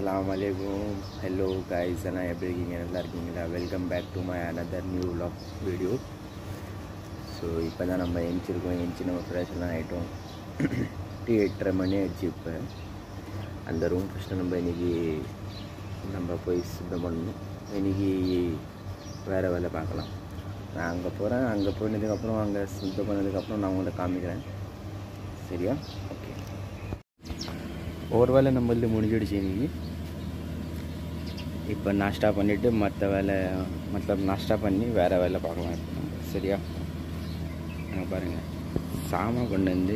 அஸ்ஸலாமு அலைக்கும் hello guys எல்லாம் எப்படி இருக்கீங்க நல்லா இருக்கீங்களா welcome back to my another new vlog video so இப்போ தான் நம்ம எந்திரிச்சிருக்கோம் எந்திச்சு நம்ம ஃப்ரெஷ் எல்லாம் ஆகிட்டோம் டீ எட்டரை மணி ஆயிடுச்சு இப்போ அந்த ரூம் ஃபஸ்ட்டு நம்ம இன்றைக்கி நம்ம போய் சுத்தம் பண்ணணும் இன்றைக்கி வேறு வேலை பார்க்கலாம் நான் அங்கே போகிறேன் அங்கே போனதுக்கப்புறம் அங்கே சுத்தம் பண்ணதுக்கப்புறம் நான் உங்கள்கிட்ட காமிக்கிறேன் சரியா ஓகே ஒரு வேலை நம்மளது முடிஞ்சிடுச்சு இன்னைக்கு இப்போ நாஷ்டா பண்ணிவிட்டு மற்ற வேலை மத்தலப் நாஷ்டா பண்ணி வேறு வேலை பார்க்கலாம் இப்போ நம்ம சரியா அங்கே பாருங்கள் சாமான் கொண்டு வந்து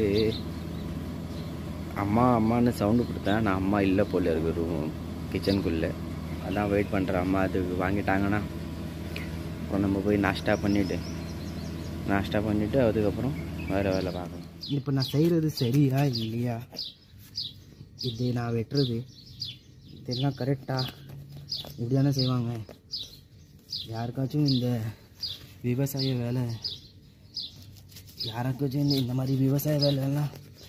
அம்மா அம்மான்னு சவுண்டு கொடுத்தேன் நான் அம்மா இல்லை போல இருக்கு ரூம் கிச்சனுக்குள்ளே அதான் வெயிட் பண்ணுறேன் அம்மா அது வாங்கிட்டாங்கன்னா அப்புறம் நம்ம போய் நாஷ்டா பண்ணிவிட்டு நாஷ்டா பண்ணிவிட்டு அதுக்கப்புறம் வேறு வேலை பார்க்கலாம் இப்போ நான் செய்கிறது சரியா இல்லையா இது நான் வெட்டுறது இதெல்லாம் கரெக்டாக இப்படி தானே செய்வாங்க யாருக்காச்சும் இந்த விவசாய வேலை யாருக்காச்சும் இந்த இந்த மாதிரி விவசாய வேலையெல்லாம்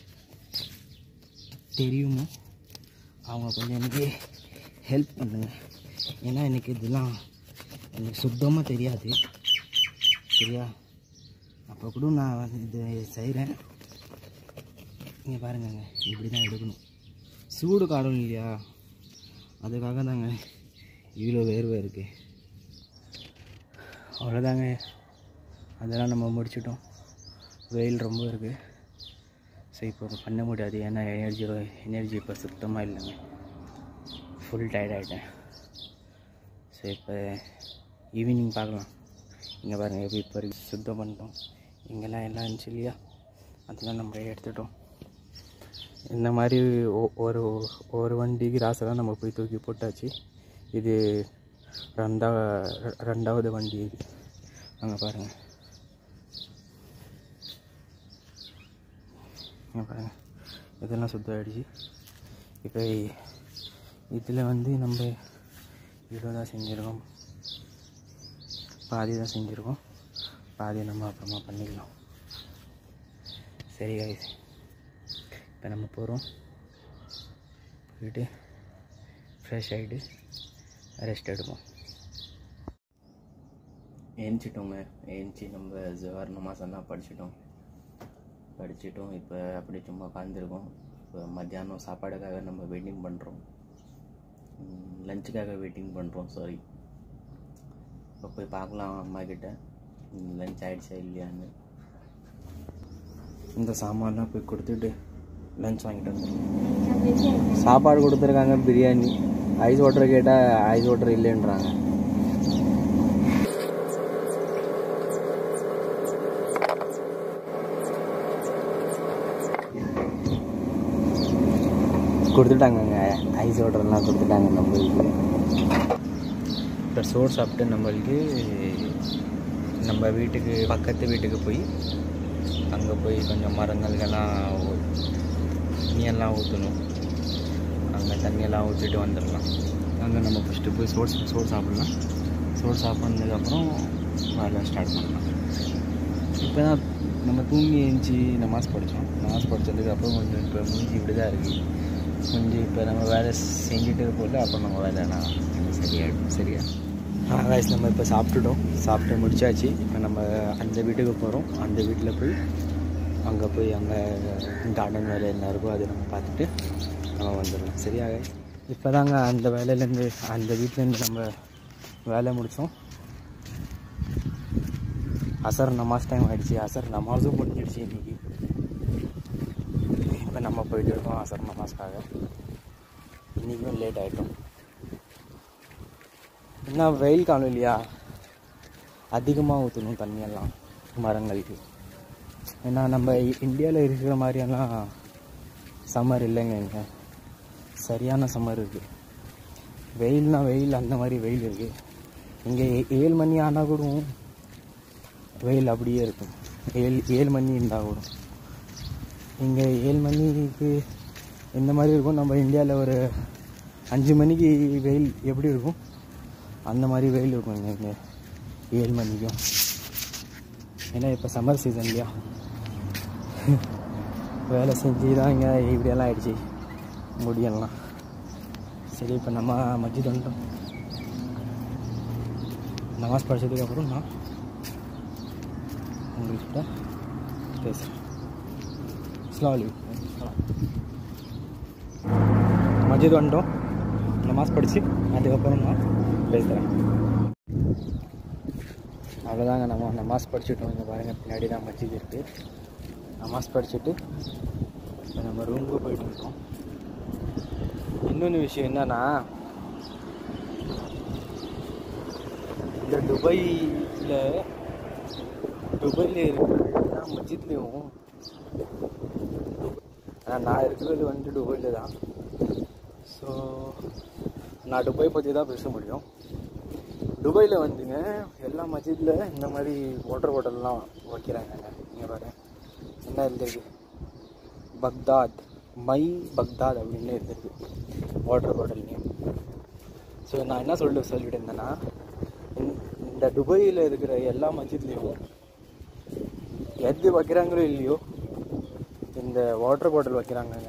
தெரியுமோ அவங்க கொஞ்சம் எனக்கு ஹெல்ப் பண்ணுங்க ஏன்னா எனக்கு இதெல்லாம் எனக்கு சுத்தமாக தெரியாது சரியா அப்போ கூட நான் வந்து இது செய்கிறேன் இங்கே பாருங்கங்க இப்படி தான் எடுக்கணும் சூடு காடும் இல்லையா அதுக்காக தாங்க இவ்வளோ வேர்வை இருக்குது அவ்வளோதாங்க அதெல்லாம் நம்ம முடிச்சிட்டோம் வெயில் ரொம்ப இருக்குது ஸோ இப்போ பண்ண முடியாது ஏன்னா எனர்ஜி எனர்ஜி இப்போ சுத்தமாக இல்லைங்க ஃபுல் டயர்ட் ஆகிட்டேன் ஸோ இப்போ ஈவினிங் பார்க்கலாம் இங்கே பாருங்கள் எப்படி இப்போ வரைக்கும் சுத்தம் பண்ணிட்டோம் இங்கெல்லாம் எல்லாம் இருந்துச்சு இல்லையா அதெல்லாம் நம்ம எடுத்துட்டோம் இந்த மாதிரி ஒ- ஒரு ஒரு வண்டிக்கு ராசெல்லாம் நம்ம போய் தூக்கி போட்டாச்சு இது ரெண்டா ரெ- ரெண்டாவது வண்டி இது அங்கே பாருங்கள் இங்கே பாருங்கள் இதெல்லாம் சுத்தம் ஆகிடுச்சு இப்போ இதில் வந்து நம்ம இவ்வளோ தான் செஞ்சுருக்கோம் பாதி தான் செஞ்சுருக்கோம் பாதி நம்ம அப்புறமா பண்ணிக்கலாம் சரி guys இப்போ நம்ம போகிறோம் போயிட்டு ஃப்ரெஷ் ஆகிட்டு ரெஸ்ட் எடுப்போம் ஏஞ்சிட்டோங்க ஏஞ்சி நம்ம ஜஹர் நமாஸெல்லாம் படிச்சிட்டோம் படிச்சிட்டோம் இப்போ அப்படி சும்மா உட்காந்துருக்கோம் இப்போ மத்தியானம் சாப்பாடுக்காக நம்ம வெயிட்டிங் பண்ணுறோம் லஞ்சுக்காக வெயிட்டிங் பண்ணுறோம் சாரி இப்போ போய் பார்க்கலாம் அம்மா கிட்ட லஞ்ச் ஆயிடுச்சா இல்லையான்னு இந்த சாமான்லாம் போய் கொடுத்துட்டு லஞ்ச் வாங்கிட்டு வந்துடும் சாப்பாடு கொடுத்துருக்காங்க பிரியாணி ஐஸ் வாட்டர் கேட்டால் ஐஸ் வாட்டர் இல்லைன்றாங்க கொடுத்துட்டாங்கங்க ஐஸ் வாட்டர்லாம் கொடுத்துட்டாங்க நம்மளுக்கு இப்போ சோறு சாப்பிட்டு நம்மளுக்கு நம்ம வீட்டுக்கு பக்கத்து வீட்டுக்கு போய் அங்கே போய் கொஞ்சம் மரங்களுக்கெல்லாம் ஊ- தண்ணியெல்லாம் ஊற்றணும் அங்கே தண்ணியெல்லாம் ஊற்றிட்டு வந்துடலாம் அங்கே நம்ம ஃபஸ்ட்டு போய் சோறு சோறு சாப்பிட்லாம் சோறு சாப்பிட்றதுக்கப்புறம் வேலை ஸ்டார்ட் பண்ணலாம் இப்போ தான் நம்ம தூங்கி எழுந்துச்சி நமாஸ் படித்தோம் நமாஸ் படித்ததுக்கப்புறம் கொஞ்சம் இப்போ மூஞ்சி இப்படி தான் இருக்குது கொஞ்சம் இப்போ நம்ம வேலை செஞ்சுட்டு இருப்போம்ல அப்போ நம்ம வேலைனா சரியாயிடும் சரியா ஆ வயசு நம்ம இப்போ சாப்பிட்டுட்டோம் சாப்பிட்டு முடிச்சாச்சு இப்போ நம்ம அந்த வீட்டுக்கு போகிறோம் அந்த வீட்டில் போய் அங்கே போய் அங்கே கார்டன் வேலை என்ன இருக்கோ அதை நம்ம பார்த்துட்டு நம்ம வந்துடலாம் சரியா இப்போ தாங்க அந்த வேலையிலேருந்து அந்த வீட்டிலேருந்து நம்ம வேலை முடித்தோம் அசர் நமாஸ் டைம் ஆகிடுச்சு அசர் நமாஸும் முடிஞ்சிடுச்சு இன்னைக்கு இப்போ நம்ம போயிட்டு இருக்கோம் அசர் நமாஸ்க்காக இன்றைக்கும் லேட் ஆகிட்டோம் என்ன வெயில் காலம் இல்லையா அதிகமாக ஊற்றணும் தண்ணியெல்லாம் மரங்களுக்கு ஏன்னா நம்ம இந்தியாவில் இருக்கிற மாதிரியெல்லாம் சம்மர் இல்லைங்க இங்கே சரியான சம்மர் இருக்குது வெயில்னா வெயில் அந்த மாதிரி வெயில் இருக்குது இங்கே ஏழு மணி ஆனால் கூட வெயில் அப்படியே இருக்கும் ஏழு ஏழு மணி இருந்தால் கூட இங்கே ஏழு மணிக்கு இந்த மாதிரி இருக்கும் நம்ம இந்தியாவில் ஒரு அஞ்சு மணிக்கு வெயில் எப்படி இருக்கும் அந்த மாதிரி வெயில் இருக்கும் இங்கே இங்கே ஏழு மணிக்கும் ஏன்னா இப்போ சம்மர் சீசன் இல்லையா வேலை செஞ்சு தான் இங்கே இப்படியெல்லாம் ஆயிடுச்சு முடியலாம் சரி சரி இப்போ நம்ம மஸ்ஜித் வந்துட்டோம் நமாஸ் படித்ததுக்கப்புறம் நான் உங்கள்கிட்ட பேசுகிறேன் ஸ்லாலி மஸ்ஜித் வந்துட்டோம் நமாஸ் படித்து அதுக்கப்புறம் நான் பேசுகிறேன் அவ்வளோதாங்க நம்ம நமாஸ் படிச்சுட்டோம் இங்கே பாருங்கள் பின்னாடி தான் மஸ்ஜித் இருக்குது நமாஸ் படிச்சுட்டு இப்போ நம்ம ரூமுக்கு போயிட்டு இருக்கோம் இன்னொன்று விஷயம் என்னன்னா இந்த துபாயில் துபாயில் இருக்கிற எல்லா மஸ்ஜித்லேயும் ஆனால் நான் இருக்கிறது வந்து துபாயில் தான் ஸோ நான் துபாய் பற்றி தான் பேச முடியும் துபாயில் வந்துங்க எல்லா மஸ்ஜிதில் இந்த மாதிரி வாட்டர் பாட்டில்லாம் வைக்கிறாங்க இங்கே பாரு என்ன இருந்திருக்கு பக்தாத் மை பக்தாத் அப்படின்னு இருந்திருக்கு வாட்டர் பாட்டில் நேம் ஸோ நான் என்ன சொல்லிட்டு சொல்லிட்டு இருந்தேன்னா இந்த- இந்த துபாயில் இருக்கிற எல்லா மஸ்ஜித்லேயும் எது வைக்கிறாங்களோ இல்லையோ இந்த வாட்டர் பாட்டில் வைக்கிறாங்கங்க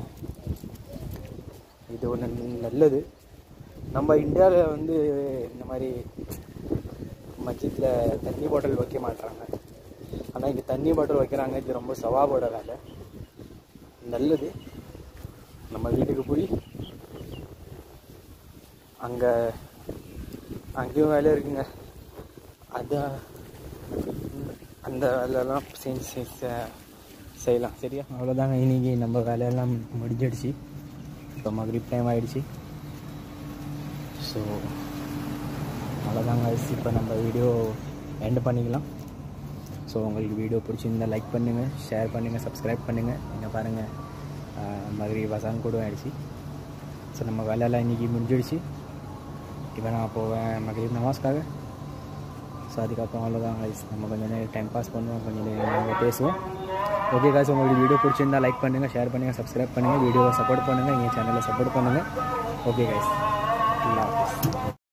இது ஒன்று நல்லது நம்ம இந்தியாவில் வந்து இந்த மாதிரி மஸ்ஜித்தில் தண்ணி பாட்டில் வைக்க மாட்டாங்க ஆனால் இங்கே தண்ணி பாட்டில் வைக்கிறாங்க இது ரொம்ப சவாபோட வேலை நல்லது நம்ம வீட்டுக்கு போய் அங்கே அங்கேயும் வேலை இருக்குங்க அதான் அந்த வேலையெல்லாம் செஞ்சு செஞ்சு- செய்யலாம் சரியா அவ்வளோதாங்க இன்னைக்கு நம்ம வேலையெல்லாம் முடிஞ்சிடுச்சு இப்போ மகரிப் டைம் ஆயிடுச்சு ஸோ அவ்வளோதாங்க இப்போ நம்ம வீடியோ எண்ட் பண்ணிக்கலாம் ஸோ உங்களுக்கு வீடியோ பிடிச்சிருந்தா லைக் பண்ணுங்கள் ஷேர் பண்ணுங்கள் சப்ஸ்கிரைப் பண்ணுங்கள் இங்கே பாருங்கள் மகரி வசான் கூட ஆயிடுச்சு ஸோ நம்ம வேலையெல்லாம் இன்றைக்கி முடிஞ்சிடுச்சு இப்போ நான் போவேன் மகரீப் நமாஸ்க்காக ஸோ அதுக்கப்புறம் அவ்வளோதான் guys. நம்ம கொஞ்சம் நேரம் டைம் பாஸ் பண்ணுவோம் கொஞ்சம் நேரம் பேசுவோம் ஓகே காய்ஸ் உங்களுக்கு வீடியோ பிடிச்சிருந்தா லைக் பண்ணுங்கள் ஷேர் பண்ணுங்கள் சப்ஸ்கிரைப் பண்ணுங்கள் வீடியோவை சப்போர்ட் பண்ணுங்கள் எங்கள் சேனலை சப்போர்ட் பண்ணுங்கள் ஓகே கைஸ்